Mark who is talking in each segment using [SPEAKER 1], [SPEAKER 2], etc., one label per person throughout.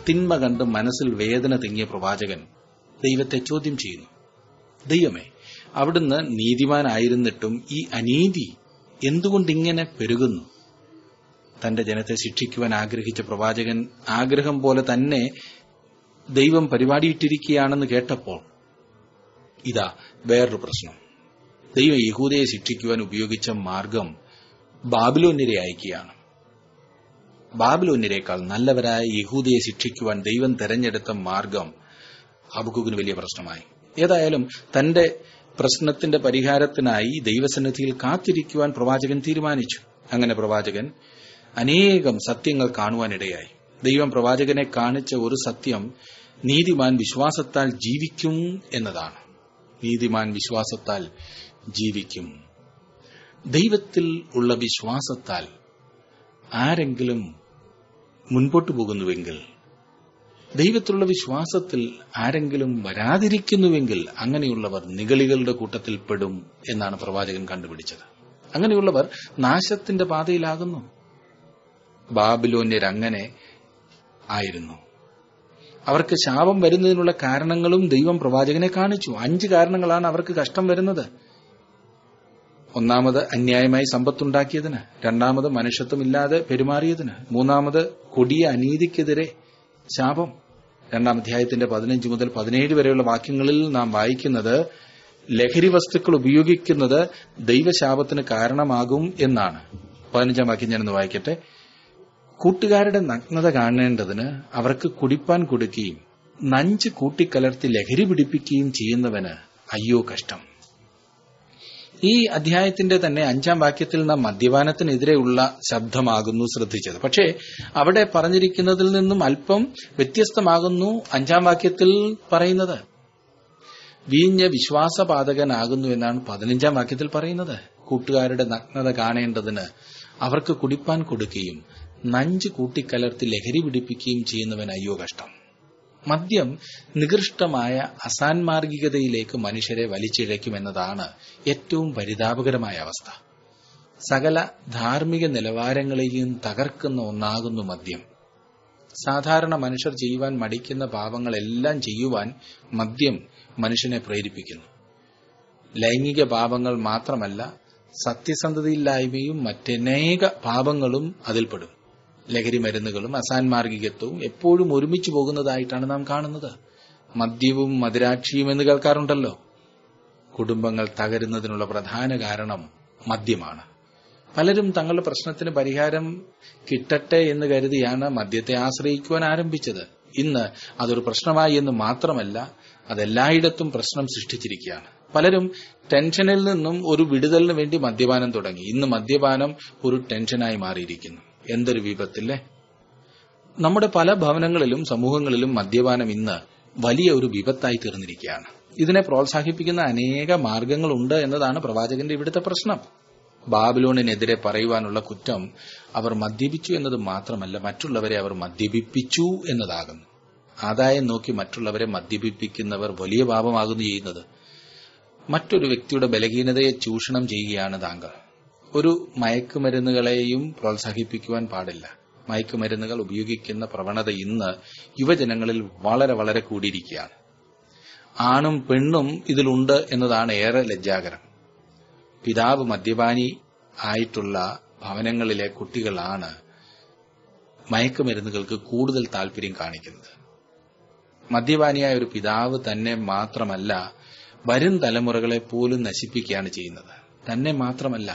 [SPEAKER 1] തിന്മ കണ്ട് മനസ്സിൽ വേദന തിങ്ങിയ പ്രവാചകൻ ദൈവത്തെ ചോദ്യം ചെയ്യുന്നു ദൈവമേ അവിടുന്ന് നീതിമാനായിരുന്നിട്ടും ഈ അനീതി എന്തുകൊണ്ടിങ്ങനെ പെരുകുന്നു തന്റെ ജനത്തെ ശിക്ഷിക്കുവാൻ ആഗ്രഹിച്ച പ്രവാചകൻ ആഗ്രഹം പോലെ തന്നെ ദൈവം പരിപാടിയിട്ടിരിക്കുകയാണെന്ന് കേട്ടപ്പോൾ ഇതാ വേറൊരു പ്രശ്നം ദൈവം യഹൂദയെ ശിക്ഷിക്കുവാൻ ഉപയോഗിച്ച മാർഗം ബാബിലോന്യരെ അയക്കുകയാണ് ബാബിലോന്യരെക്കാൾ നല്ലവരായ യഹൂദയെ ശിക്ഷിക്കുവാൻ ദൈവം തെരഞ്ഞെടുത്ത മാർഗം ഹബുക്കുവിന് വലിയ പ്രശ്നമായി ഏതായാലും തന്റെ പ്രശ്നത്തിന്റെ പരിഹാരത്തിനായി ദൈവസന്നിധിയിൽ കാത്തിരിക്കുവാൻ പ്രവാചകൻ തീരുമാനിച്ചു അങ്ങനെ പ്രവാചകൻ അനേകം സത്യങ്ങൾ കാണുവാനിടയായി ദൈവം പ്രവാചകനെ കാണിച്ച ഒരു സത്യം നീതിമാൻ വിശ്വാസത്താൽ ജീവിക്കും എന്നതാണ് നീതിമാൻ വിശ്വാസത്താൽ ജീവിക്കും ദൈവത്തിൽ ഉള്ള വിശ്വാസത്താൽ ആരെങ്കിലും മുൻപോട്ടു പോകുന്നുവെങ്കിൽ ദൈവത്തിലുള്ള വിശ്വാസത്തിൽ ആരെങ്കിലും വരാതിരിക്കുന്നുവെങ്കിൽ അങ്ങനെയുള്ളവർ നിഗളികളുടെ കൂട്ടത്തിൽ പെടും എന്നാണ് പ്രവാചകൻ കണ്ടുപിടിച്ചത് അങ്ങനെയുള്ളവർ നാശത്തിന്റെ പാതയിലാകുന്നു ബാബിലോന്യർ അങ്ങനെ ആയിരുന്നു അവർക്ക് ശാപം വരുന്നതിനുള്ള കാരണങ്ങളും ദൈവം പ്രവാചകനെ കാണിച്ചു അഞ്ച് കാരണങ്ങളാണ് അവർക്ക് കഷ്ടം വരുന്നത് ഒന്നാമത് അന്യായമായി സമ്പത്തുണ്ടാക്കിയതിന് രണ്ടാമത് മനുഷ്യത്വമില്ലാതെ പെരുമാറിയതിന് മൂന്നാമത് കൊടിയ അനീതിക്കെതിരെ ശാപം രണ്ടാം അധ്യായത്തിന്റെ പതിനഞ്ച് മുതൽ പതിനേഴ് വരെയുള്ള വാക്യങ്ങളിൽ നാം വായിക്കുന്നത് ലഹരി വസ്തുക്കൾ ഉപയോഗിക്കുന്നത് ദൈവശാപത്തിന് കാരണമാകും എന്നാണ് പതിനഞ്ചാം വാക്യം ഞാനൊന്ന് വായിക്കട്ടെ കൂട്ടുകാരുടെ നഗ്നത കാണേണ്ടതിന് അവർക്ക് കുടിപ്പാൻ കൊടുക്കുകയും നഞ്ച് കൂട്ടിക്കലർത്തി ലഹരി പിടിപ്പിക്കുകയും ചെയ്യുന്നവന് അയ്യോ കഷ്ടം ഈ അധ്യായത്തിന്റെ തന്നെ അഞ്ചാം വാക്യത്തിൽ നാം മദ്യപാനത്തിനെതിരെയുള്ള ശബ്ദമാകുന്നു ശ്രദ്ധിച്ചത് പക്ഷേ അവിടെ പറഞ്ഞിരിക്കുന്നതിൽ നിന്നും അല്പം വ്യത്യസ്തമാകുന്നു അഞ്ചാം വാക്യത്തിൽ പറയുന്നത് വീഞ്ഞ വിശ്വാസപാതകനാകുന്നു എന്നാണ് പതിനഞ്ചാം വാക്യത്തിൽ പറയുന്നത് കൂട്ടുകാരുടെ നഗ്നത കാണേണ്ടതിന് അവർക്ക് കുടിപ്പാൻ കൊടുക്കുകയും നഞ്ച് കൂട്ടിക്കലർത്തി ലഹരി പിടിപ്പിക്കുകയും ചെയ്യുന്നവൻ അയ്യോ കഷ്ടം മദ്യം നികൃഷ്ടമായ അസാൻമാർഗികതയിലേക്ക് മനുഷ്യരെ വലിച്ചിഴയ്ക്കുമെന്നതാണ് ഏറ്റവും പരിതാപകരമായ അവസ്ഥ സകല ധാർമ്മിക നിലവാരങ്ങളെയും തകർക്കുന്ന ഒന്നാകുന്നു മദ്യം സാധാരണ മനുഷ്യർ ചെയ്യുവാൻ മടിക്കുന്ന പാപങ്ങളെല്ലാം ചെയ്യുവാൻ മദ്യം മനുഷ്യനെ പ്രേരിപ്പിക്കുന്നു ലൈംഗിക പാപങ്ങൾ മാത്രമല്ല സത്യസന്ധതയില്ലായ്മയും മറ്റനേക പാപങ്ങളും അതിൽപ്പെടും ലഹരി മരുന്നുകളും അസാൻമാർഗികത്വവും എപ്പോഴും ഒരുമിച്ച് പോകുന്നതായിട്ടാണ് നാം കാണുന്നത് മദ്യവും മദിരാക്ഷിയും എന്ന് കേൾക്കാറുണ്ടല്ലോ കുടുംബങ്ങൾ തകരുന്നതിനുള്ള പ്രധാന കാരണം മദ്യമാണ് പലരും തങ്ങളുടെ പ്രശ്നത്തിന് പരിഹാരം കിട്ടട്ടെ എന്ന് കരുതിയാണ് മദ്യത്തെ ആശ്രയിക്കുവാൻ ആരംഭിച്ചത് ഇന്ന് അതൊരു പ്രശ്നമായി എന്ന് മാത്രമല്ല അതെല്ലായിടത്തും പ്രശ്നം സൃഷ്ടിച്ചിരിക്കുകയാണ് പലരും ടെൻഷനിൽ നിന്നും ഒരു വിടുതലിന് വേണ്ടി മദ്യപാനം തുടങ്ങി ഇന്ന് മദ്യപാനം ഒരു ടെൻഷനായി മാറിയിരിക്കുന്നു എന്തൊരു വിപത്തില്ലേ നമ്മുടെ പല ഭവനങ്ങളിലും സമൂഹങ്ങളിലും മദ്യപാനം ഇന്ന് വലിയ ഒരു വിപത്തായി തീർന്നിരിക്കുകയാണ് ഇതിനെ പ്രോത്സാഹിപ്പിക്കുന്ന അനേക മാർഗങ്ങളുണ്ട് എന്നതാണ് പ്രവാചകന്റെ ഇവിടുത്തെ പ്രശ്നം ബാബിലോണിനെതിരെ പറയുവാനുള്ള കുറ്റം അവർ മദ്യപിച്ചു എന്നത് മാത്രമല്ല മറ്റുള്ളവരെ അവർ മദ്യപിപ്പിച്ചു എന്നതാകുന്നു ആദായം നോക്കി മറ്റുള്ളവരെ മദ്യപിപ്പിക്കുന്നവർ വലിയ പാപമാകുന്നു ചെയ്യുന്നത് മറ്റൊരു വ്യക്തിയുടെ ബലഹീനതയെ ചൂഷണം ചെയ്യുകയാണ് താങ്കൾ ഒരു മയക്കുമരുന്നുകളെയും പ്രോത്സാഹിപ്പിക്കുവാൻ പാടില്ല മയക്കുമരുന്നുകൾ ഉപയോഗിക്കുന്ന പ്രവണത ഇന്ന് യുവജനങ്ങളിൽ വളരെ വളരെ കൂടിയിരിക്കുകയാണ് ആണും പെണ്ണും ഇതിലുണ്ട് എന്നതാണ് ഏറെ ലജ്ജാകരം പിതാവ് മദ്യപാനി ആയിട്ടുള്ള ഭവനങ്ങളിലെ കുട്ടികളാണ് മയക്കുമരുന്നുകൾക്ക് കൂടുതൽ താല്പര്യം കാണിക്കുന്നത് മദ്യപാനിയായ ഒരു പിതാവ് തന്നെ മാത്രമല്ല വരും തലമുറകളെ പോലും നശിപ്പിക്കുകയാണ് ചെയ്യുന്നത് തന്നെ മാത്രമല്ല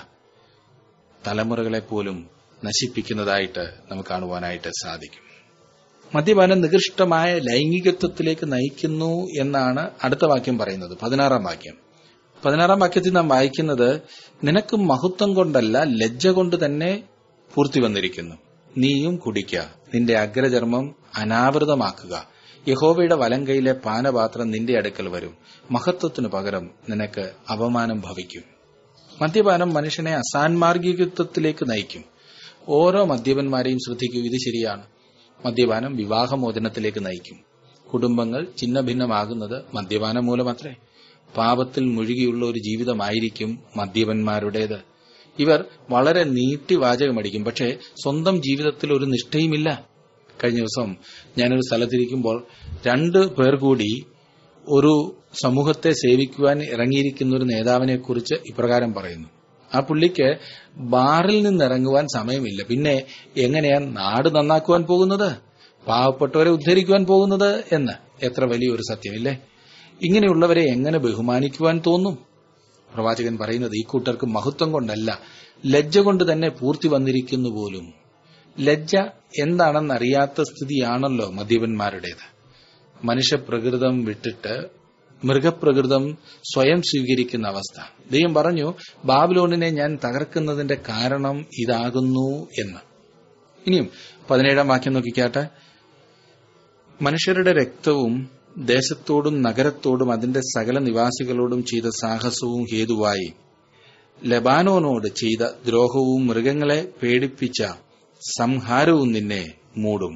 [SPEAKER 1] തലമുറകളെ പോലും നശിപ്പിക്കുന്നതായിട്ട് നമുക്ക് കാണുവാനായിട്ട് സാധിക്കും മദ്യപാനം നികൃഷ്ടമായ ലൈംഗികത്വത്തിലേക്ക് നയിക്കുന്നു എന്നാണ് അടുത്ത വാക്യം പറയുന്നത് പതിനാറാം വാക്യം പതിനാറാം വാക്യത്തിൽ നാം വായിക്കുന്നത് നിനക്ക് മഹത്വം കൊണ്ടല്ല ലജ്ജ കൊണ്ട് തന്നെ പൂർത്തി വന്നിരിക്കുന്നു നീയും കുടിക്ക നിന്റെ അഗ്രചർമ്മം അനാവൃതമാക്കുക യഹോവയുടെ വലം കൈയിലെ പാനപാത്രം നിന്റെ അടുക്കൽ വരും മഹത്വത്തിനു പകരം നിനക്ക് അപമാനം ഭവിക്കും മദ്യപാനം മനുഷ്യനെ അസാൻമാർഗികത്വത്തിലേക്ക് നയിക്കും ഓരോ മദ്യപന്മാരെയും ശ്രദ്ധിക്കൂ ഇത് ശരിയാണ് മദ്യപാനം വിവാഹമോചനത്തിലേക്ക് നയിക്കും കുടുംബങ്ങൾ ഛിന്നഭിന്നമാകുന്നത് മദ്യപാനം മൂലമത്രേ പാപത്തിൽ മുഴുകിയുള്ള ഒരു ജീവിതമായിരിക്കും മദ്യപന്മാരുടേത് ഇവർ വളരെ നീട്ടി വാചകമടിക്കും പക്ഷേ സ്വന്തം ജീവിതത്തിൽ ഒരു നിഷ്ഠയുമില്ല കഴിഞ്ഞ ദിവസം ഞാനൊരു സ്ഥലത്തിരിക്കുമ്പോൾ രണ്ട് പേർ കൂടി ഒരു സമൂഹത്തെ സേവിക്കുവാൻ ഇറങ്ങിയിരിക്കുന്ന ഒരു നേതാവിനെ കുറിച്ച് ഇപ്രകാരം പറയുന്നു ആ പുള്ളിക്ക് ബാറിൽ നിന്ന് ഇറങ്ങുവാൻ സമയമില്ല പിന്നെ എങ്ങനെയാ നാട് നന്നാക്കുവാൻ പോകുന്നത് പാവപ്പെട്ടവരെ ഉദ്ധരിക്കുവാൻ പോകുന്നത് എന്ന് എത്ര വലിയൊരു സത്യമില്ലേ ഇങ്ങനെയുള്ളവരെ എങ്ങനെ ബഹുമാനിക്കുവാൻ തോന്നും പ്രവാചകൻ പറയുന്നത് ഈ കൂട്ടർക്ക് മഹത്വം കൊണ്ടല്ല ലജ്ജ കൊണ്ട് തന്നെ പൂർത്തി വന്നിരിക്കുന്നു പോലും ലജ്ജ എന്താണെന്നറിയാത്ത സ്ഥിതിയാണല്ലോ മദ്യപന്മാരുടേത് മനുഷ്യപ്രകൃതം വിട്ടിട്ട് മൃഗപ്രകൃതം സ്വയം സ്വീകരിക്കുന്ന അവസ്ഥ ദൈവം പറഞ്ഞു ബാബിലോണിനെ ഞാൻ തകർക്കുന്നതിന്റെ കാരണം ഇതാകുന്നു എന്ന് ഇനിയും പതിനേഴാം വാക്യം നോക്കിക്കാട്ടെ മനുഷ്യരുടെ രക്തവും ദേശത്തോടും നഗരത്തോടും അതിന്റെ സകല നിവാസികളോടും ചെയ്ത സാഹസവും ഹേതുവായി ലബാനോനോട് ചെയ്ത ദ്രോഹവും മൃഗങ്ങളെ പേടിപ്പിച്ച സംഹാരവും നിന്നെ മൂടും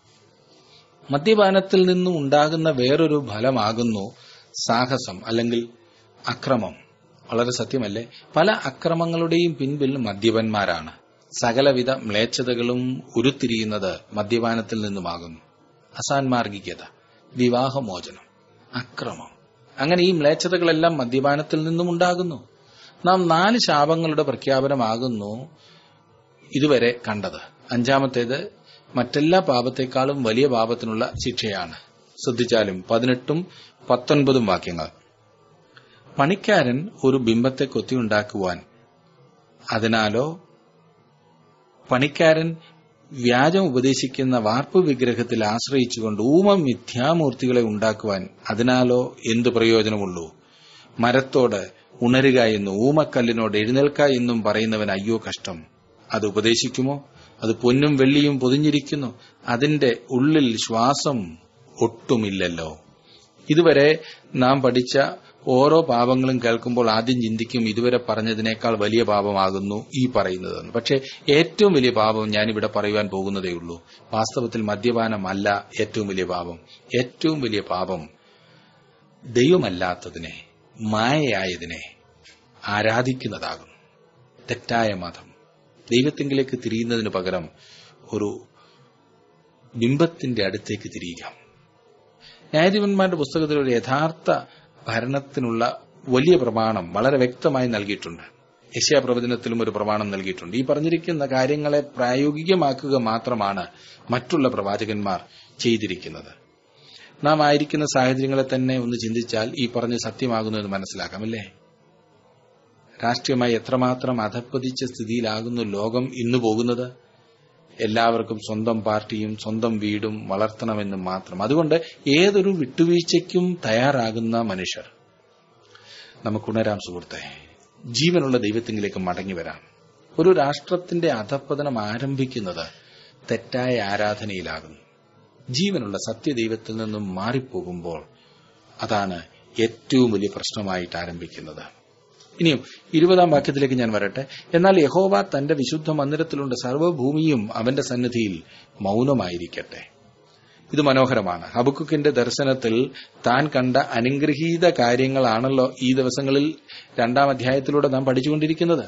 [SPEAKER 1] മദ്യപാനത്തിൽ നിന്നും ഉണ്ടാകുന്ന വേറൊരു ഫലമാകുന്നു സാഹസം അല്ലെങ്കിൽ അക്രമം വളരെ സത്യമല്ലേ പല അക്രമങ്ങളുടെയും പിൻപിൽ മദ്യപന്മാരാണ് സകലവിധ മ്ലേച്ഛതകളും ഉരുത്തിരിയുന്നത് മദ്യപാനത്തിൽ നിന്നുമാകുന്നു അസാൻമാർഗികത വിവാഹമോചനം അക്രമം അങ്ങനെ ഈ മ്ലേച്ഛതകളെല്ലാം മദ്യപാനത്തിൽ നിന്നും ഉണ്ടാകുന്നു നാം നാല് ശാപങ്ങളുടെ പ്രഖ്യാപനമാകുന്നു ഇതുവരെ കണ്ടത് അഞ്ചാമത്തേത് മറ്റെല്ലാ പാപത്തെക്കാളും വലിയ പാപത്തിനുള്ള ശിക്ഷയാണ് ശ്രദ്ധിച്ചാലും പതിനെട്ടും പത്തൊൻപതും വാക്യങ്ങൾ പണിക്കാരൻ ഒരു ബിംബത്തെ കൊത്തിയുണ്ടാക്കുവാൻ അതിനാലോ പണിക്കാരൻ വ്യാജം ഉപദേശിക്കുന്ന വാർപ്പ് വിഗ്രഹത്തിൽ ആശ്രയിച്ചുകൊണ്ട് ഊമ മിഥ്യാമൂർത്തികളെ ഉണ്ടാക്കുവാൻ അതിനാലോ എന്തു പ്രയോജനമുള്ളൂ മരത്തോട് ഉണരുക എന്നും ഊമക്കല്ലിനോട് എഴുന്നേൽക്ക എന്നും പറയുന്നവൻ അയ്യോ കഷ്ടം അത് ഉപദേശിക്കുമോ അത് പൊന്നും വെള്ളിയും പൊതിഞ്ഞിരിക്കുന്നു അതിന്റെ ഉള്ളിൽ ശ്വാസം ഒട്ടുമില്ലല്ലോ ഇതുവരെ നാം പഠിച്ച ഓരോ പാപങ്ങളും കേൾക്കുമ്പോൾ ആദ്യം ചിന്തിക്കും ഇതുവരെ പറഞ്ഞതിനേക്കാൾ വലിയ പാപമാകുന്നു ഈ പറയുന്നതെന്ന് പക്ഷേ ഏറ്റവും വലിയ പാപം ഞാനിവിടെ പറയുവാൻ പോകുന്നതേയുള്ളൂ വാസ്തവത്തിൽ മദ്യപാനമല്ല ഏറ്റവും വലിയ പാപം ഏറ്റവും വലിയ പാപം ദൈവമല്ലാത്തതിനെ മായയായതിനെ ആരാധിക്കുന്നതാകും തെറ്റായ മതം ദൈവത്തെങ്കിലേക്ക് തിരിയുന്നതിന് പകരം ഒരു ബിംബത്തിന്റെ അടുത്തേക്ക് തിരിയുക ന്യായാധിപന്മാരുടെ പുസ്തകത്തിൽ ഒരു യഥാർത്ഥ ഭരണത്തിനുള്ള വലിയ പ്രമാണം വളരെ വ്യക്തമായി നൽകിയിട്ടുണ്ട് യശയാ പ്രവചനത്തിലും ഒരു പ്രമാണം നൽകിയിട്ടുണ്ട് ഈ പറഞ്ഞിരിക്കുന്ന കാര്യങ്ങളെ പ്രായോഗികമാക്കുക മാത്രമാണ് മറ്റുള്ള പ്രവാചകന്മാർ ചെയ്തിരിക്കുന്നത് നാം ആയിരിക്കുന്ന സാഹചര്യങ്ങളെ തന്നെ ഒന്ന് ചിന്തിച്ചാൽ ഈ പറഞ്ഞ സത്യമാകുന്നു എന്ന് മനസ്സിലാക്കാമല്ലേ രാഷ്ട്രീയമായി എത്രമാത്രം അധപ്പതിച്ച സ്ഥിതിയിലാകുന്നു ലോകം ഇന്നു പോകുന്നത് എല്ലാവർക്കും സ്വന്തം പാർട്ടിയും സ്വന്തം വീടും വളർത്തണമെന്നും മാത്രം അതുകൊണ്ട് ഏതൊരു വിട്ടുവീഴ്ചയ്ക്കും തയ്യാറാകുന്ന മനുഷ്യർ നമുക്കുണരാം സുഹൃത്തെ ജീവനുള്ള ദൈവത്തിങ്കിലേക്ക് മടങ്ങി വരാം ഒരു രാഷ്ട്രത്തിന്റെ അധപ്പതനം ആരംഭിക്കുന്നത് തെറ്റായ ആരാധനയിലാകുന്നു ജീവനുള്ള സത്യദൈവത്തിൽ നിന്നും മാറിപ്പോകുമ്പോൾ അതാണ് ഏറ്റവും വലിയ പ്രശ്നമായിട്ട് ആരംഭിക്കുന്നത് ഇനിയും ഇരുപതാം വാക്യത്തിലേക്ക് ഞാൻ വരട്ടെ എന്നാൽ യഹോവ തന്റെ വിശുദ്ധ മന്ദിരത്തിലുണ്ട് സർവ്വഭൂമിയും അവന്റെ സന്നിധിയിൽ മൗനമായിരിക്കട്ടെ ഇത് മനോഹരമാണ് ഹബുക്കുക്കിന്റെ ദർശനത്തിൽ താൻ കണ്ട അനുഗ്രഹീത കാര്യങ്ങളാണല്ലോ ഈ ദിവസങ്ങളിൽ രണ്ടാം അധ്യായത്തിലൂടെ നാം പഠിച്ചുകൊണ്ടിരിക്കുന്നത്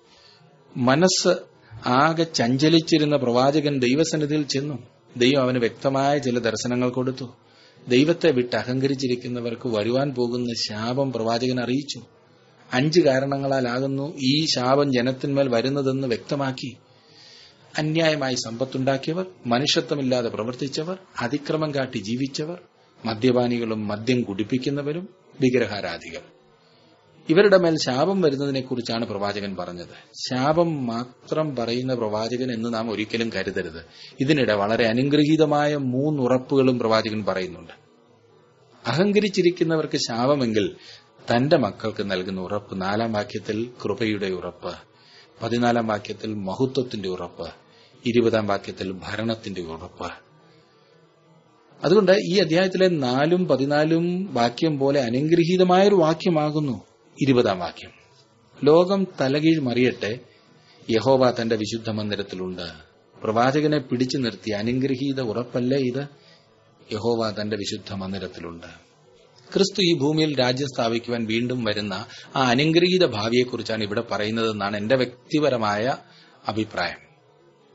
[SPEAKER 1] മനസ്സ് ആകെ ചഞ്ചലിച്ചിരുന്ന പ്രവാചകൻ ദൈവസന്നിധിയിൽ ചെന്നു ദൈവം അവന് വ്യക്തമായ ചില ദർശനങ്ങൾ കൊടുത്തു ദൈവത്തെ വിട്ട് അഹങ്കരിച്ചിരിക്കുന്നവർക്ക് വരുവാൻ പോകുന്ന ശാപം പ്രവാചകൻ അറിയിച്ചു അഞ്ച് കാരണങ്ങളാലാകുന്നു ഈ ശാപം ജനത്തിന്മേൽ വരുന്നതെന്ന് വ്യക്തമാക്കി അന്യായമായി സമ്പത്തുണ്ടാക്കിയവർ മനുഷ്യത്വമില്ലാതെ പ്രവർത്തിച്ചവർ അതിക്രമം കാട്ടി ജീവിച്ചവർ മദ്യപാനികളും മദ്യം കുടിപ്പിക്കുന്നവരും വിഗ്രഹാരാധികൾ ഇവരുടെ മേൽ ശാപം വരുന്നതിനെക്കുറിച്ചാണ് പ്രവാചകൻ പറഞ്ഞത് ശാപം മാത്രം പറയുന്ന പ്രവാചകൻ എന്ന് നാം ഒരിക്കലും കരുതരുത് ഇതിനിടെ വളരെ അനുഗ്രഹീതമായ മൂന്നുറപ്പുകളും പ്രവാചകൻ പറയുന്നുണ്ട് അഹങ്കരിച്ചിരിക്കുന്നവർക്ക് ശാപമെങ്കിൽ തന്റെ മക്കൾക്ക് നൽകുന്ന ഉറപ്പ് നാലാം വാക്യത്തിൽ കൃപയുടെ ഉറപ്പ് പതിനാലാം വാക്യത്തിൽ മഹത്വത്തിന്റെ ഉറപ്പ് ഇരുപതാം വാക്യത്തിൽ ഭരണത്തിന്റെ ഉറപ്പ് അതുകൊണ്ട് ഈ അധ്യായത്തിലെ നാലും പതിനാലും വാക്യം പോലെ അനുഗ്രഹീതമായൊരു വാക്യമാകുന്നു ഇരുപതാം വാക്യം ലോകം തലകീഴ് മറിയട്ടെ യഹോവ തന്റെ വിശുദ്ധ മന്ദിരത്തിലുണ്ട് പ്രവാചകനെ പിടിച്ചു നിർത്തി അനുഗ്രഹീത ഉറപ്പല്ലേ ഇത് യഹോവ തന്റെ വിശുദ്ധ മന്ദിരത്തിലുണ്ട് ക്രിസ്തു ഈ ഭൂമിയിൽ രാജ്യം സ്ഥാപിക്കുവാൻ വീണ്ടും വരുന്ന ആ അനുഗ്രഹീത ഭാവിയെക്കുറിച്ചാണ് ഇവിടെ പറയുന്നതെന്നാണ് എന്റെ വ്യക്തിപരമായ അഭിപ്രായം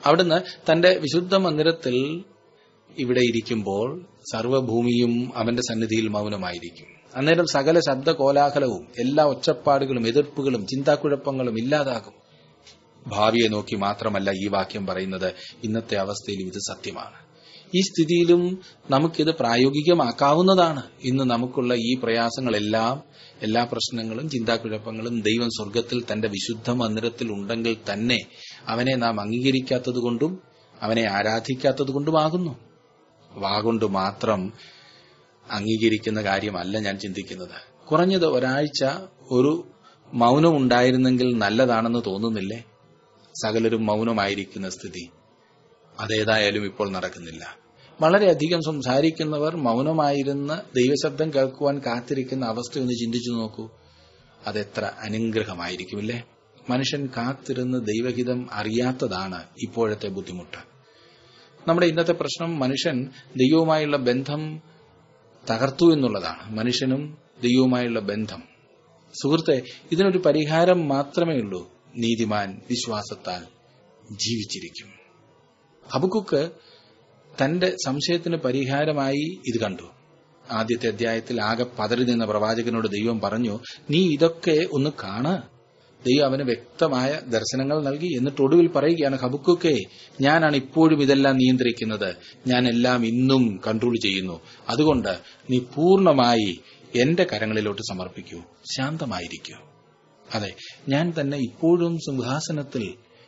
[SPEAKER 1] അവിടുന്ന് തന്റെ വിശുദ്ധ മന്ദിരത്തിൽ ഇവിടെ ഇരിക്കുമ്പോൾ സർവ്വഭൂമിയും അവന്റെ സന്നിധിയിൽ മൗനമായിരിക്കും അന്നേരം സകല ശബ്ദ കോലാഹലവും എല്ലാ ഒച്ചപ്പാടുകളും എതിർപ്പുകളും ചിന്താക്കുഴപ്പങ്ങളും ഇല്ലാതാകും ഭാവിയെ നോക്കി മാത്രമല്ല ഈ വാക്യം പറയുന്നത് ഇന്നത്തെ അവസ്ഥയിലും ഇത് സത്യമാണ് ഈ സ്ഥിതിയിലും നമുക്കിത് പ്രായോഗികമാക്കാവുന്നതാണ് ഇന്ന് നമുക്കുള്ള ഈ പ്രയാസങ്ങളെല്ലാം എല്ലാ പ്രശ്നങ്ങളും ചിന്താക്കുഴപ്പങ്ങളും ദൈവം സ്വർഗത്തിൽ തന്റെ വിശുദ്ധ മന്ദിരത്തിൽ ഉണ്ടെങ്കിൽ തന്നെ അവനെ നാം അംഗീകരിക്കാത്തതുകൊണ്ടും അവനെ ആരാധിക്കാത്തതുകൊണ്ടുമാകുന്നു വാഗൊണ്ട് മാത്രം അംഗീകരിക്കുന്ന കാര്യമല്ല ഞാൻ ചിന്തിക്കുന്നത് കുറഞ്ഞത് ഒരാഴ്ച ഒരു മൗനം ഉണ്ടായിരുന്നെങ്കിൽ നല്ലതാണെന്ന് തോന്നുന്നില്ലേ സകലരും മൗനമായിരിക്കുന്ന സ്ഥിതി അതേതായാലും ഇപ്പോൾ നടക്കുന്നില്ല വളരെയധികം സംസാരിക്കുന്നവർ മൗനമായിരുന്ന് ദൈവശബ്ദം കേൾക്കുവാൻ കാത്തിരിക്കുന്ന അവസ്ഥ ഒന്ന് ചിന്തിച്ചു നോക്കൂ അതെത്ര അനുഗ്രഹമായിരിക്കുമില്ലേ മനുഷ്യൻ കാത്തിരുന്ന് ദൈവഹിതം അറിയാത്തതാണ് ഇപ്പോഴത്തെ ബുദ്ധിമുട്ട് നമ്മുടെ ഇന്നത്തെ പ്രശ്നം മനുഷ്യൻ ദൈവവുമായുള്ള ബന്ധം തകർത്തു എന്നുള്ളതാണ് മനുഷ്യനും ദൈവവുമായുള്ള ബന്ധം സുഹൃത്തെ ഇതിനൊരു പരിഹാരം മാത്രമേ ഉള്ളൂ നീതിമാൻ വിശ്വാസത്താൽ ജീവിച്ചിരിക്കും ഹബുക്കുക്ക് തന്റെ സംശയത്തിന് പരിഹാരമായി ഇത് കണ്ടു ആദ്യത്തെ അധ്യായത്തിൽ ആകെ പതറി നിന്ന പ്രവാചകനോട് ദൈവം പറഞ്ഞു നീ ഇതൊക്കെ ഒന്ന് കാണ് ദൈവം അവന് വ്യക്തമായ ദർശനങ്ങൾ നൽകി എന്നിട്ട് ഒടുവിൽ പറയുകയാണ് ഹബുക്കുക്കെ ഞാനാണ് ഇപ്പോഴും ഇതെല്ലാം നിയന്ത്രിക്കുന്നത് ഞാൻ എല്ലാം ഇന്നും കൺട്രോൾ ചെയ്യുന്നു അതുകൊണ്ട് നീ പൂർണ്ണമായി എന്റെ കരങ്ങളിലോട്ട് സമർപ്പിക്കൂ ശാന്തമായിരിക്കൂ അതെ ഞാൻ തന്നെ ഇപ്പോഴും സിംഹാസനത്തിൽ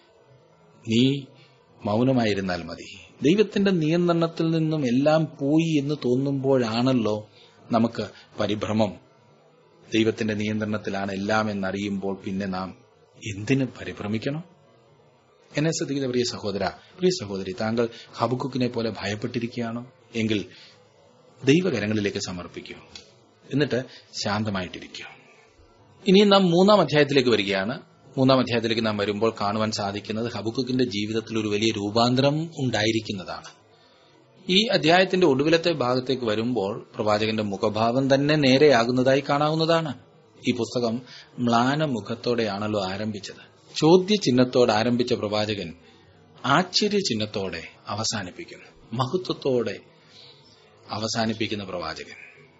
[SPEAKER 1] നീ മൗനമായിരുന്നാൽ മതി ദൈവത്തിന്റെ നിയന്ത്രണത്തിൽ നിന്നും എല്ലാം പോയി എന്ന് തോന്നുമ്പോഴാണല്ലോ നമുക്ക് പരിഭ്രമം ദൈവത്തിന്റെ നിയന്ത്രണത്തിലാണ് എല്ലാം എന്നറിയുമ്പോൾ പിന്നെ നാം എന്തിന് പരിഭ്രമിക്കണം എന്നെ ശ്രദ്ധിക്കുന്ന പ്രിയ സഹോദര പ്രിയ സഹോദരി താങ്കൾ ഹബുക്കുക്കിനെ പോലെ ഭയപ്പെട്ടിരിക്കുകയാണോ എങ്കിൽ ദൈവകരങ്ങളിലേക്ക് സമർപ്പിക്കൂ എന്നിട്ട് ശാന്തമായിട്ടിരിക്കൂ ഇനി നാം മൂന്നാം അധ്യായത്തിലേക്ക് വരികയാണ് മൂന്നാം അധ്യായത്തിലേക്ക് നാം വരുമ്പോൾ കാണുവാൻ സാധിക്കുന്നത് ഹബുക്കുക്കിന്റെ ജീവിതത്തിൽ ഒരു വലിയ രൂപാന്തരം ഉണ്ടായിരിക്കുന്നതാണ് ഈ അധ്യായത്തിന്റെ ഒടുവിലത്തെ ഭാഗത്തേക്ക് വരുമ്പോൾ പ്രവാചകന്റെ മുഖഭാവം തന്നെ നേരെയാകുന്നതായി കാണാവുന്നതാണ് ഈ പുസ്തകം മ്ലാന മുഖത്തോടെയാണല്ലോ ആരംഭിച്ചത് ചോദ്യ ചിഹ്നത്തോടെ ആരംഭിച്ച പ്രവാചകൻ ആശ്ചര്യ ചിഹ്നത്തോടെ അവസാനിപ്പിക്കുന്നു മഹത്വത്തോടെ അവസാനിപ്പിക്കുന്ന പ്രവാചകൻ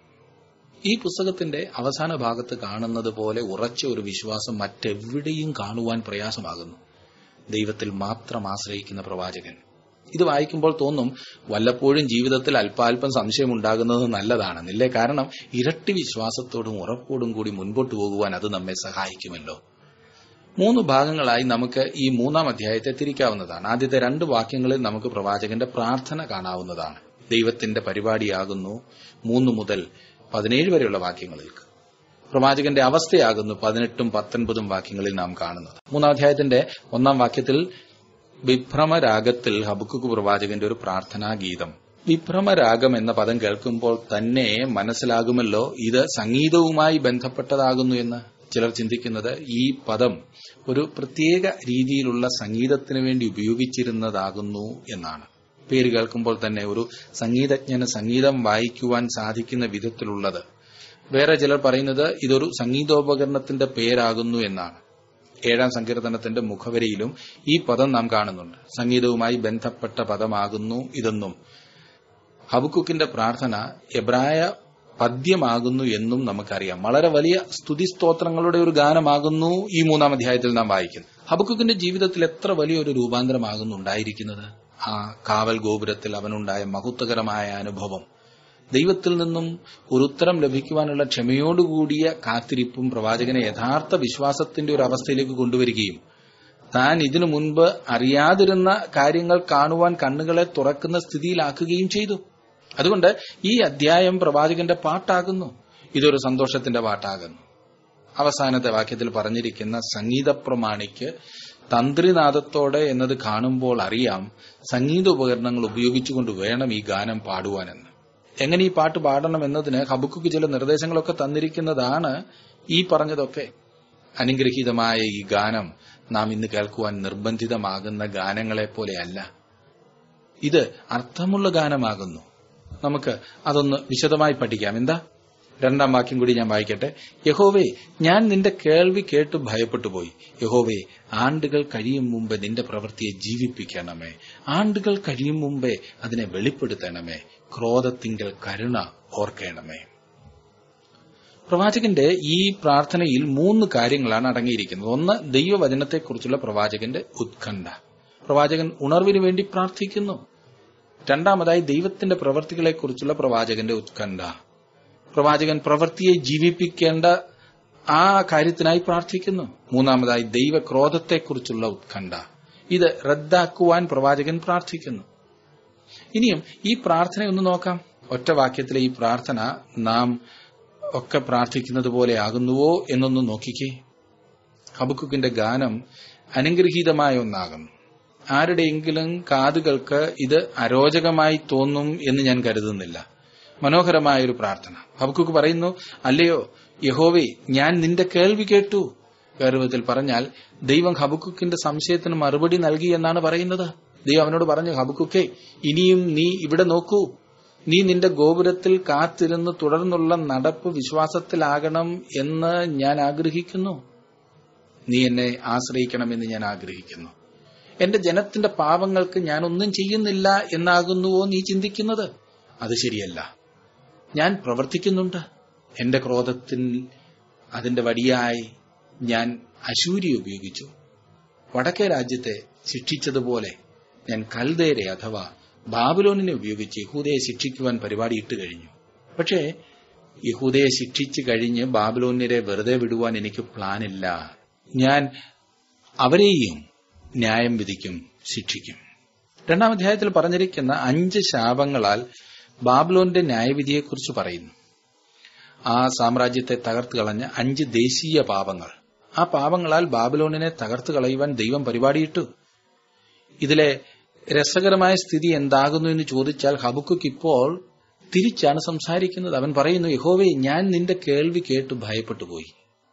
[SPEAKER 1] ഈ പുസ്തകത്തിന്റെ അവസാന ഭാഗത്ത് കാണുന്നത് പോലെ ഉറച്ച ഒരു വിശ്വാസം മറ്റെവിടെയും കാണുവാൻ പ്രയാസമാകുന്നു ദൈവത്തിൽ മാത്രം ആശ്രയിക്കുന്ന പ്രവാചകൻ ഇത് വായിക്കുമ്പോൾ തോന്നും വല്ലപ്പോഴും ജീവിതത്തിൽ അല്പാൽപ്പം സംശയം ഉണ്ടാകുന്നത് നല്ലതാണെന്നില്ലേ കാരണം ഇരട്ടി വിശ്വാസത്തോടും ഉറപ്പോടും കൂടി മുൻപോട്ട് പോകുവാൻ അത് നമ്മെ സഹായിക്കുമല്ലോ മൂന്ന് ഭാഗങ്ങളായി നമുക്ക് ഈ മൂന്നാം അധ്യായത്തെ തിരിക്കാവുന്നതാണ് ആദ്യത്തെ രണ്ട് വാക്യങ്ങളിൽ നമുക്ക് പ്രവാചകന്റെ പ്രാർത്ഥന കാണാവുന്നതാണ് ദൈവത്തിന്റെ പരിപാടിയാകുന്നു മൂന്ന് മുതൽ പതിനേഴ് വരെയുള്ള വാക്യങ്ങളിൽ പ്രവാചകന്റെ അവസ്ഥയാകുന്നു പതിനെട്ടും പത്തൊൻപതും വാക്യങ്ങളിൽ നാം കാണുന്നത് മൂന്നാം അധ്യായത്തിന്റെ ഒന്നാം വാക്യത്തിൽ വിഭ്രമരാഗത്തിൽ ഹബുക്കുക്ക് പ്രവാചകന്റെ ഒരു പ്രാർത്ഥനാ ഗീതം വിഭ്രമരാഗം എന്ന പദം കേൾക്കുമ്പോൾ തന്നെ മനസ്സിലാകുമല്ലോ ഇത് സംഗീതവുമായി ബന്ധപ്പെട്ടതാകുന്നു എന്ന് ചിലർ ചിന്തിക്കുന്നത് ഈ പദം ഒരു പ്രത്യേക രീതിയിലുള്ള സംഗീതത്തിന് വേണ്ടി ഉപയോഗിച്ചിരുന്നതാകുന്നു എന്നാണ് പേര് കേൾക്കുമ്പോൾ തന്നെ ഒരു സംഗീതജ്ഞന് സംഗീതം വായിക്കുവാൻ സാധിക്കുന്ന വിധത്തിലുള്ളത് വേറെ ചിലർ പറയുന്നത് ഇതൊരു സംഗീതോപകരണത്തിന്റെ പേരാകുന്നു എന്നാണ് ഏഴാം സങ്കീർത്തനത്തിന്റെ മുഖവരിയിലും ഈ പദം നാം കാണുന്നുണ്ട് സംഗീതവുമായി ബന്ധപ്പെട്ട പദമാകുന്നു ഇതെന്നും ഹബുക്കുക്കിന്റെ പ്രാർത്ഥന എബ്രായ പദ്യമാകുന്നു എന്നും നമുക്കറിയാം വളരെ വലിയ സ്തുതിസ്തോത്രങ്ങളുടെ ഒരു ഗാനമാകുന്നു ഈ മൂന്നാം അധ്യായത്തിൽ നാം വായിക്കുന്നത് ഹബുക്കുക്കിന്റെ ജീവിതത്തിൽ എത്ര വലിയൊരു രൂപാന്തരമാകുന്നു ഉണ്ടായിരിക്കുന്നത് ആ കാവൽ ഗോപുരത്തിൽ അവനുണ്ടായ മഹത്വകരമായ അനുഭവം ദൈവത്തിൽ നിന്നും ഒരു ഉത്തരം ലഭിക്കുവാനുള്ള ക്ഷമയോടുകൂടിയ കാത്തിരിപ്പും പ്രവാചകനെ യഥാർത്ഥ വിശ്വാസത്തിന്റെ ഒരു അവസ്ഥയിലേക്ക് കൊണ്ടുവരികയും താൻ ഇതിനു മുൻപ് അറിയാതിരുന്ന കാര്യങ്ങൾ കാണുവാൻ കണ്ണുകളെ തുറക്കുന്ന സ്ഥിതിയിലാക്കുകയും ചെയ്തു അതുകൊണ്ട് ഈ അധ്യായം പ്രവാചകന്റെ പാട്ടാകുന്നു ഇതൊരു സന്തോഷത്തിന്റെ പാട്ടാകുന്നു അവസാനത്തെ വാക്യത്തിൽ പറഞ്ഞിരിക്കുന്ന സംഗീത പ്രമാണിക്ക് തന്ത്രിനാദത്തോടെ എന്നത് കാണുമ്പോൾ അറിയാം സംഗീത ഉപകരണങ്ങൾ ഉപയോഗിച്ചുകൊണ്ട് വേണം ഈ ഗാനം പാടുവാനെന്ന് എങ്ങനെ ഈ പാട്ട് പാടണം എന്നതിന് ഹബുക്കുക്ക് ചില നിർദ്ദേശങ്ങളൊക്കെ തന്നിരിക്കുന്നതാണ് ഈ പറഞ്ഞതൊക്കെ അനുഗ്രഹീതമായ ഈ ഗാനം നാം ഇന്ന് കേൾക്കുവാൻ നിർബന്ധിതമാകുന്ന ഗാനങ്ങളെ പോലെയല്ല ഇത് അർത്ഥമുള്ള ഗാനമാകുന്നു നമുക്ക് അതൊന്ന് വിശദമായി പഠിക്കാം എന്താ രണ്ടാം വാക്യം കൂടി ഞാൻ വായിക്കട്ടെ യഹോവേ ഞാൻ നിന്റെ കേൾവി കേട്ട് ഭയപ്പെട്ടു പോയി യഹോവേ ആണ്ടുകൾ കഴിയും മുമ്പേ നിന്റെ പ്രവൃത്തിയെ ജീവിപ്പിക്കണമേ ആണ്ടുകൾ കഴിയും മുമ്പേ അതിനെ വെളിപ്പെടുത്തണമേ ക്രോധത്തിങ്കൽ കരുണ ഓർക്കണമേ പ്രവാചകന്റെ ഈ പ്രാർത്ഥനയിൽ മൂന്ന് കാര്യങ്ങളാണ് അടങ്ങിയിരിക്കുന്നത് ഒന്ന് ദൈവവചനത്തെക്കുറിച്ചുള്ള പ്രവാചകന്റെ ഉത്കണ്ഠ പ്രവാചകൻ ഉണർവിന് വേണ്ടി പ്രാർത്ഥിക്കുന്നു രണ്ടാമതായി ദൈവത്തിന്റെ പ്രവൃത്തികളെക്കുറിച്ചുള്ള പ്രവാചകന്റെ ഉത്കണ്ഠ പ്രവാചകൻ പ്രവൃത്തിയെ ജീവിപ്പിക്കേണ്ട ആ കാര്യത്തിനായി പ്രാർത്ഥിക്കുന്നു മൂന്നാമതായി ദൈവക്രോധത്തെക്കുറിച്ചുള്ള ഉത്കണ്ഠ ഇത് റദ്ദാക്കുവാൻ പ്രവാചകൻ പ്രാർത്ഥിക്കുന്നു ഇനിയും ഈ പ്രാർത്ഥന ഒന്ന് നോക്കാം ഒറ്റ വാക്യത്തിലെ ഈ പ്രാർത്ഥന നാം ഒക്കെ പ്രാർത്ഥിക്കുന്നത് പോലെ ആകുന്നുവോ എന്നൊന്ന് നോക്കിക്കേ ഹബക്കുക്കിന്റെ ഗാനം അനുഗ്രഹീതമായ ഒന്നാകുന്നു ആരുടെയെങ്കിലും കാതുകൾക്ക് ഇത് അരോചകമായി തോന്നും എന്ന് ഞാൻ കരുതുന്നില്ല മനോഹരമായ ഒരു പ്രാർത്ഥന ഹബക്കുക്ക് പറയുന്നു അല്ലയോ യഹോവേ ഞാൻ നിന്റെ കേൾവി കേട്ടു ഗൗരവത്തിൽ പറഞ്ഞാൽ ദൈവം ഹബക്കുക്കിന്റെ സംശയത്തിന് മറുപടി നൽകി എന്നാണ് പറയുന്നത് ദൈവം അവനോട് പറഞ്ഞു ഹബക്കുക്കെ ഇനിയും നീ ഇവിടെ നോക്കൂ നീ നിന്റെ ഗോപുരത്തിൽ കാത്തിരുന്ന് തുടർന്നുള്ള നടപ്പ് വിശ്വാസത്തിലാകണം എന്ന് ഞാൻ ആഗ്രഹിക്കുന്നു നീ എന്നെ ആശ്രയിക്കണമെന്ന് ഞാൻ ആഗ്രഹിക്കുന്നു എന്റെ ജനത്തിന്റെ പാപങ്ങൾക്ക് ഞാൻ ഒന്നും ചെയ്യുന്നില്ല എന്നാകുന്നുവോ നീ ചിന്തിക്കുന്നത് അത് ശരിയല്ല ഞാൻ പ്രവർത്തിക്കുന്നുണ്ട് എന്റെ ക്രോധത്തിൽ അതിന്റെ വടിയായി ഞാൻ അശൂരി ഉപയോഗിച്ചു വടക്കേ രാജ്യത്തെ ശിക്ഷിച്ചതുപോലെ ഞാൻ കൽദേരെ അഥവാ ബാബുലോണിനെ ഉപയോഗിച്ച് യഹൂദയെ ശിക്ഷിക്കുവാൻ പരിപാടി ഇട്ട് കഴിഞ്ഞു പക്ഷേ യഹൂദയെ ശിക്ഷിച്ചു കഴിഞ്ഞ് ബാബുലോന്യരെ വെറുതെ വിടുവാൻ എനിക്ക് പ്ലാനില്ല ഞാൻ അവരെയും ന്യായം വിധിക്കും ശിക്ഷിക്കും രണ്ടാം അധ്യായത്തിൽ പറഞ്ഞിരിക്കുന്ന അഞ്ച് ശാപങ്ങളാൽ ബാബുലോന്റെ ന്യായവിധിയെക്കുറിച്ച് പറയുന്നു ആ സാമ്രാജ്യത്തെ തകർത്ത് കളഞ്ഞ അഞ്ച് ദേശീയ പാപങ്ങൾ ആ പാപങ്ങളാൽ ബാബുലോണിനെ തകർത്ത് കളയുവാൻ ദൈവം പരിപാടിയിട്ടു ഇതിലെ രസകരമായ സ്ഥിതി എന്താകുന്നു എന്ന് ചോദിച്ചാൽ ഹബുക്ക് ഇപ്പോൾ തിരിച്ചാണ് സംസാരിക്കുന്നത് അവൻ പറയുന്നു യഹോവേ ഞാൻ നിന്റെ കേൾവി കേട്ട് ഭയപ്പെട്ടു പോയി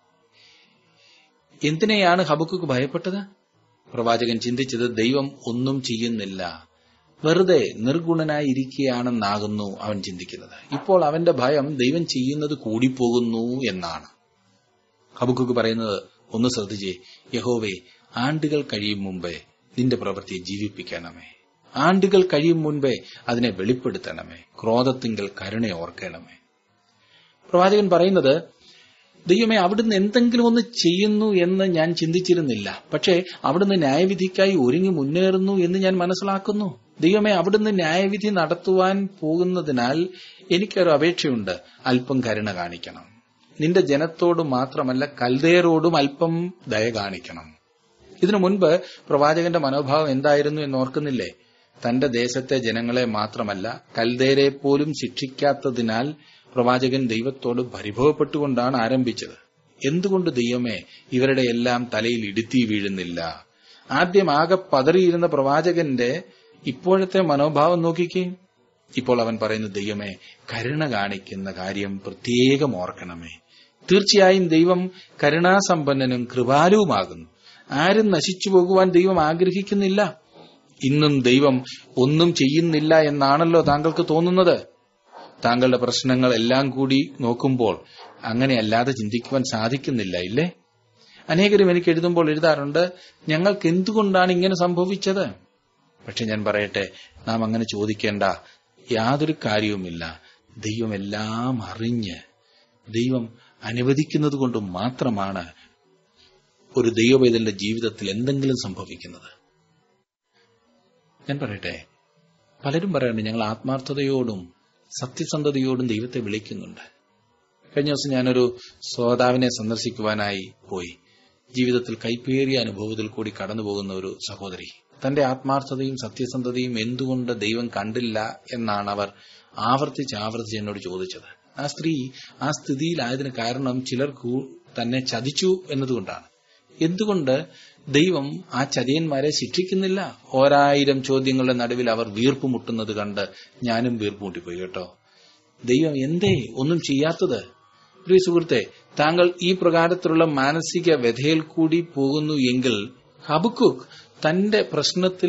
[SPEAKER 1] എന്തിനെയാണ് ഹബുക്ക് ഭയപ്പെട്ടത് പ്രവാചകൻ ചിന്തിച്ചത് ദൈവം ഒന്നും ചെയ്യുന്നില്ല വെറുതെ നിർഗുണനായി ഇരിക്കുകയാണെന്നാകുന്നു അവൻ ചിന്തിക്കുന്നത് ഇപ്പോൾ അവന്റെ ഭയം ദൈവം ചെയ്യുന്നത് കൂടിപ്പോകുന്നു എന്നാണ് ഹബുക്ക് പറയുന്നത് ഒന്ന് ശ്രദ്ധിച്ചേ യഹോവേ ആണ്ടുകൾ കഴിയും മുമ്പേ നിന്റെ പ്രവൃത്തിയെ ജീവിപ്പിക്കണമേ ആണ്ടുകൾ കഴിയും മുൻപേ അതിനെ വെളിപ്പെടുത്തണമേ ക്രോധത്തിങ്കൽ കരുണ ഓർക്കണമേ പ്രവാചകൻ പറയുന്നത് ദൈവമേ അവിടുന്ന് എന്തെങ്കിലും ഒന്ന് ചെയ്യുന്നു എന്ന് ഞാൻ ചിന്തിച്ചിരുന്നില്ല പക്ഷേ അവിടുന്ന് ന്യായവിധിക്കായി ഒരുങ്ങി മുന്നേറുന്നു എന്ന് ഞാൻ മനസ്സിലാക്കുന്നു ദൈവമേ അവിടുന്ന് ന്യായവിധി നടത്തുവാൻ പോകുന്നതിനാൽ എനിക്കൊരു അപേക്ഷയുണ്ട് അല്പം കരുണ കാണിക്കണം നിന്റെ ജനത്തോട് മാത്രമല്ല കൽദേരോടും അല്പം ദയ കാണിക്കണം ഇതിനു മുൻപ് പ്രവാചകന്റെ മനോഭാവം എന്തായിരുന്നു എന്ന് ഓർക്കുന്നില്ലേ തന്റെ ദേശത്തെ ജനങ്ങളെ മാത്രമല്ല കൽദേരെ പോലും ശിക്ഷിക്കാത്തതിനാൽ പ്രവാചകൻ ദൈവത്തോട് പരിഭവപ്പെട്ടുകൊണ്ടാണ് ആരംഭിച്ചത് എന്തുകൊണ്ട് ദൈവമേ ഇവരുടെ എല്ലാം തലയിൽ ഇടുത്തി വീഴുന്നില്ല ആദ്യം ആകെ പതറിയിരുന്ന പ്രവാചകന്റെ ഇപ്പോഴത്തെ മനോഭാവം നോക്കിക്കേ ഇപ്പോൾ അവൻ പറയുന്നു ദൈവമേ കരുണ കാണിക്കുന്ന കാര്യം പ്രത്യേകം ഓർക്കണമേ തീർച്ചയായും ദൈവം കരുണാസമ്പന്നനും കൃപാലുവുമാകുന്നു ആരും നശിച്ചു പോകുവാൻ ദൈവം ആഗ്രഹിക്കുന്നില്ല ഇന്നും ദൈവം ഒന്നും ചെയ്യുന്നില്ല എന്നാണല്ലോ താങ്കൾക്ക് തോന്നുന്നത് താങ്കളുടെ പ്രശ്നങ്ങൾ എല്ലാം കൂടി നോക്കുമ്പോൾ അങ്ങനെയല്ലാതെ ചിന്തിക്കുവാൻ സാധിക്കുന്നില്ല ഇല്ലേ അനേകരും എനിക്ക് എഴുതുമ്പോൾ എഴുതാറുണ്ട് ഞങ്ങൾക്ക് എന്തുകൊണ്ടാണ് ഇങ്ങനെ സംഭവിച്ചത് പക്ഷെ ഞാൻ പറയട്ടെ നാം അങ്ങനെ ചോദിക്കേണ്ട യാതൊരു കാര്യവുമില്ല ദൈവം എല്ലാം അറിഞ്ഞ് ദൈവം അനുവദിക്കുന്നത് കൊണ്ട് മാത്രമാണ് ഒരു ദൈവവേദന്റെ ജീവിതത്തിൽ എന്തെങ്കിലും സംഭവിക്കുന്നത് ഞാൻ പറയട്ടെ പലരും പറയുന്നുണ്ട് ഞങ്ങൾ ആത്മാർത്ഥതയോടും സത്യസന്ധതയോടും ദൈവത്തെ വിളിക്കുന്നുണ്ട് കഴിഞ്ഞ ദിവസം ഞാനൊരു ശ്രോതാവിനെ സന്ദർശിക്കുവാനായി പോയി ജീവിതത്തിൽ കൈപ്പേറിയ അനുഭവത്തിൽ കൂടി കടന്നുപോകുന്ന ഒരു സഹോദരി തന്റെ ആത്മാർത്ഥതയും സത്യസന്ധതയും എന്തുകൊണ്ട് ദൈവം കണ്ടില്ല എന്നാണ് അവർ ആവർത്തിച്ച് ആവർത്തിച്ച് എന്നോട് ചോദിച്ചത് ആ സ്ത്രീ ആ സ്ഥിതിയിലായതിന് കാരണം ചിലർ തന്നെ ചതിച്ചു എന്നതുകൊണ്ടാണ് എന്തുകൊണ്ട് ദൈവം ആ ചതിയന്മാരെ ശിക്ഷിക്കുന്നില്ല ഓരായിരം ചോദ്യങ്ങളുടെ നടുവിൽ അവർ വീർപ്പുമുട്ടുന്നത് കണ്ട് ഞാനും വീർപ്പുമുട്ടിപ്പോയി കേട്ടോ ദൈവം എന്തേ ഒന്നും ചെയ്യാത്തത് പ്രിയ സുഹൃത്തെ താങ്കൾ ഈ പ്രകാരത്തിലുള്ള മാനസിക വ്യഥയിൽ കൂടി പോകുന്നു എങ്കിൽ ഹബുക്കുക്ക് തന്റെ പ്രശ്നത്തിൽ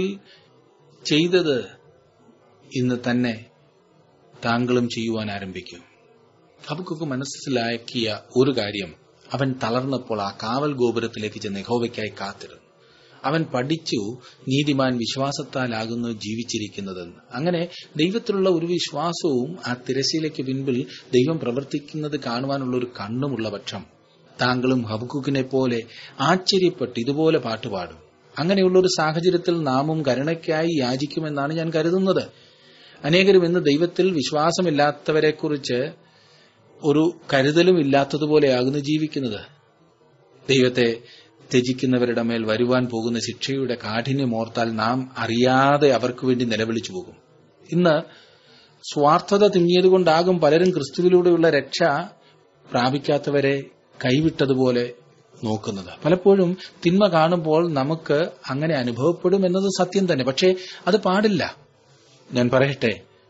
[SPEAKER 1] ചെയ്തത് ഇന്ന് തന്നെ താങ്കളും ചെയ്യുവാൻ ആരംഭിക്കും ഹബക്കുക്ക് മനസ്സിലാക്കിയ ഒരു കാര്യം അവൻ തളർന്നപ്പോൾ ആ കാവൽ ഗോപുരത്തിലേക്ക് ചെന്ന് യഹോവയ്ക്കായി കാത്തിരുന്നു അവൻ പഠിച്ചു നീതിമാൻ വിശ്വാസത്താലാകുന്നു ജീവിച്ചിരിക്കുന്നതെന്ന് അങ്ങനെ ദൈവത്തിലുള്ള ഒരു വിശ്വാസവും ആ തിരശ്ശീലയ്ക്ക് പിൻപിൽ ദൈവം പ്രവർത്തിക്കുന്നത് കാണുവാനുള്ള ഒരു കണ്ണുമുള്ള പക്ഷം താങ്കളും ഹബക്കുക്കിനെ പോലെ ആശ്ചര്യപ്പെട്ട് ഇതുപോലെ പാട്ടുപാടും അങ്ങനെയുള്ള ഒരു സാഹചര്യത്തിൽ നാമും കരുണയ്ക്കായി യാചിക്കുമെന്നാണ് ഞാൻ കരുതുന്നത് അനേകരും ഇന്ന് ദൈവത്തിൽ വിശ്വാസമില്ലാത്തവരെക്കുറിച്ച് ഒരു കരുതലും ഇല്ലാത്തതുപോലെയാകുന്നു ജീവിക്കുന്നത് ദൈവത്തെ ത്യജിക്കുന്നവരുടെ മേൽ വരുവാൻ പോകുന്ന ശിക്ഷയുടെ കാഠിന്യം ഓർത്താൽ നാം അറിയാതെ അവർക്ക് വേണ്ടി നിലവിളിച്ചു പോകും ഇന്ന് സ്വാർത്ഥത തിങ്ങിയതുകൊണ്ടാകും പലരും ക്രിസ്തുവിലൂടെയുള്ള രക്ഷ പ്രാപിക്കാത്തവരെ കൈവിട്ടതുപോലെ നോക്കുന്നത് പലപ്പോഴും തിന്മ കാണുമ്പോൾ നമുക്ക് അങ്ങനെ അനുഭവപ്പെടും എന്നത് സത്യം തന്നെ പക്ഷേ അത് പാടില്ല ഞാൻ പറയട്ടെ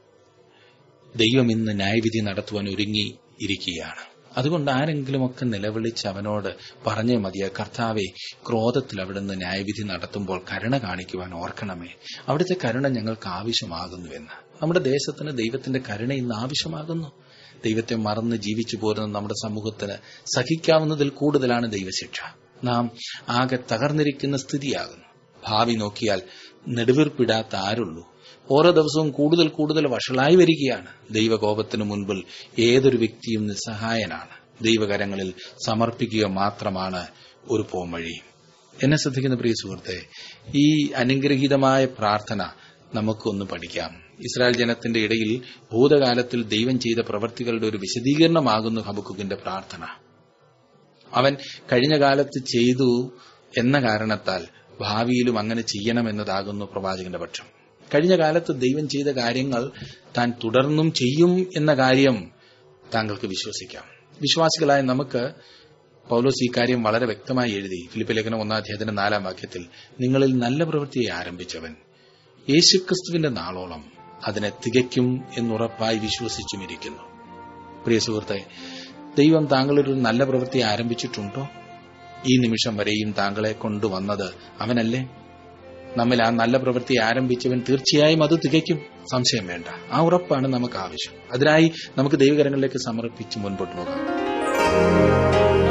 [SPEAKER 1] ദൈവം ഇന്ന് ന്യായവിധി നടത്തുവാൻ ഒരുങ്ങി ഇരിക്കുകയാണ് അതുകൊണ്ട് ആരെങ്കിലുമൊക്കെ നിലവിളിച്ച് അവനോട് പറഞ്ഞേ മതിയ കർത്താവെ ക്രോധത്തിൽ അവിടുന്ന് ന്യായവിധി നടത്തുമ്പോൾ കരുണ കാണിക്കുവാൻ ഓർക്കണമേ അവിടുത്തെ കരുണ ഞങ്ങൾക്ക് ആവശ്യമാകുന്നുവെന്ന് നമ്മുടെ ദേശത്തിന് ദൈവത്തിന്റെ കരുണ ഇന്ന് ആവശ്യമാകുന്നു ദൈവത്തെ മറന്ന് ജീവിച്ചു പോരുന്ന നമ്മുടെ സമൂഹത്തിന് സഹിക്കാവുന്നതിൽ കൂടുതലാണ് ദൈവശിക്ഷ നാം ആകെ തകർന്നിരിക്കുന്ന സ്ഥിതിയാകുന്നു ഭാവി നോക്കിയാൽ നെടുവീർപ്പിടാത്ത ആരുള്ളൂ ഓരോ ദിവസവും കൂടുതൽ കൂടുതൽ വഷളായി വരികയാണ് ദൈവകോപത്തിനു മുൻപിൽ ഏതൊരു വ്യക്തിയും നിസ്സഹായനാണ് ദൈവകരങ്ങളിൽ സമർപ്പിക്കുക മാത്രമാണ് ഒരു പോംവഴി എന്നെ ശ്രദ്ധിക്കുന്ന പ്രിയ സുഹൃത്തെ ഈ അനുഗ്രഹീതമായ പ്രാർത്ഥന നമുക്കൊന്ന് പഠിക്കാം ഇസ്രായേൽ ജനത്തിന്റെ ഇടയിൽ ഭൂതകാലത്തിൽ ദൈവം ചെയ്ത പ്രവർത്തികളുടെ ഒരു വിശദീകരണമാകുന്നു ഹബക്കുക്കിന്റെ പ്രാർത്ഥന അവൻ കഴിഞ്ഞ കാലത്ത് ചെയ്തു എന്ന കാരണത്താൽ ഭാവിയിലും അങ്ങനെ ചെയ്യണമെന്നതാകുന്നു പ്രവാചകന്റെ പക്ഷം കഴിഞ്ഞ കാലത്ത് ദൈവം ചെയ്ത കാര്യങ്ങൾ താൻ തുടർന്നും ചെയ്യും എന്ന കാര്യം താങ്കൾക്ക് വിശ്വസിക്കാം വിശ്വാസികളായ നമുക്ക് പൗലോസ് ഈ കാര്യം വളരെ വ്യക്തമായി എഴുതി ഫിലിപ്പ് ലേഖനം ഒന്നാം അധ്യായത്തിന്റെ നാലാം വാക്യത്തിൽ നിങ്ങളിൽ നല്ല പ്രവൃത്തിയെ ആരംഭിച്ചവൻ യേശുക്രിസ്തുവിന്റെ നാളോളം അതിനെ തികയ്ക്കും എന്നുറപ്പായി വിശ്വസിച്ചുമിരിക്കുന്നു പ്രിയ സുഹൃത്തെ ദൈവം താങ്കളൊരു നല്ല പ്രവൃത്തി ആരംഭിച്ചിട്ടുണ്ടോ ഈ നിമിഷം വരെയും താങ്കളെ കൊണ്ടുവന്നത് അവനല്ലേ നമ്മിൽ ആ നല്ല പ്രവൃത്തി ആരംഭിച്ചവൻ തീർച്ചയായും അത് തികയ്ക്കും സംശയം വേണ്ട ആ ഉറപ്പാണ് നമുക്ക് ആവശ്യം അതിനായി നമുക്ക് ദൈവകരങ്ങളിലേക്ക് സമർപ്പിച്ച് മുൻപോട്ട് പോകാം